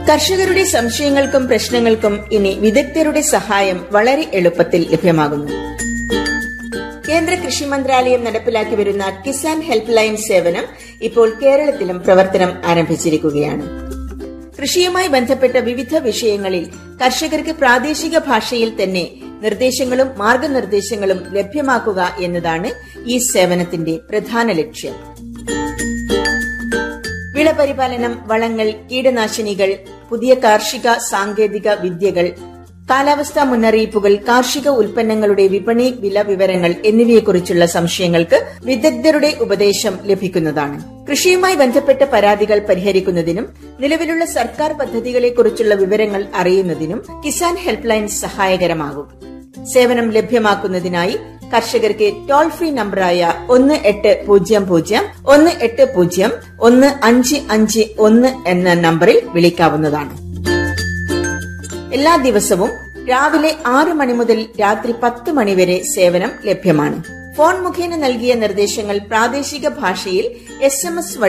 കർഷകരുടെ സംശയങ്ങൾക്കും പ്രശ്നങ്ങൾക്കും ഇനി വിദഗ്ധരുടെ സഹായം വളരെ എളുപ്പത്തിൽ ലഭ്യമാകുന്നു കേന്ദ്ര കൃഷി മന്ത്രാലയം നടപ്പിലാക്കി വരുന്ന കിസാൻ ഹെൽപ്പ് ലൈൻ സേവനം ഇപ്പോൾ കേരളത്തിലും പ്രവർത്തനം ആരംഭിച്ചിരിക്കുകയാണ് കൃഷിയുമായി ബന്ധപ്പെട്ട വിവിധ വിഷയങ്ങളിൽ കർഷകർക്ക് പ്രാദേശിക ഭാഷയിൽ തന്നെ നിർദ്ദേശങ്ങളും മാർഗനിർദ്ദേശങ്ങളും ലഭ്യമാക്കുക എന്നതാണ് ഈ സേവനത്തിന്റെ പ്രധാന ലക്ഷ്യം വിളപരിപാലനം വളങ്ങൾ കീടനാശിനികൾ പുതിയ കാർഷിക സാങ്കേതിക വിദ്യകൾ കാലാവസ്ഥാ മുന്നറിയിപ്പുകൾ കാർഷിക ഉൽപ്പന്നങ്ങളുടെ വിപണി വില വിവരങ്ങൾ എന്നിവയെക്കുറിച്ചുള്ള സംശയങ്ങൾക്ക് വിദഗ്ധരുടെ ഉപദേശം ലഭിക്കുന്നതാണ് കൃഷിയുമായി ബന്ധപ്പെട്ട പരാതികൾ പരിഹരിക്കുന്നതിനും നിലവിലുള്ള സർക്കാർ പദ്ധതികളെക്കുറിച്ചുള്ള വിവരങ്ങൾ അറിയുന്നതിനും കിസാൻ ഹെൽപ്പ് ലൈൻ സഹായകരമാകും സേവനം ലഭ്യമാക്കുന്നതിനായി കർഷകർക്ക് ടോൾ ഫ്രീ നമ്പറായ ഒന്ന് എട്ട് പൂജ്യം പൂജ്യം ഒന്ന് എട്ട് പൂജ്യം ഒന്ന് അഞ്ച് അഞ്ച് ഒന്ന് എന്ന നമ്പറിൽ വിളിക്കാവുന്നതാണ് എല്ലാ ദിവസവും രാവിലെ ആറ് മണി മുതൽ രാത്രി പത്ത് മണി വരെ സേവനം ലഭ്യമാണ് ഫോൺ മുഖേന നൽകിയ നിർദ്ദേശങ്ങൾ പ്രാദേശിക ഭാഷയിൽ എസ് എം എസ്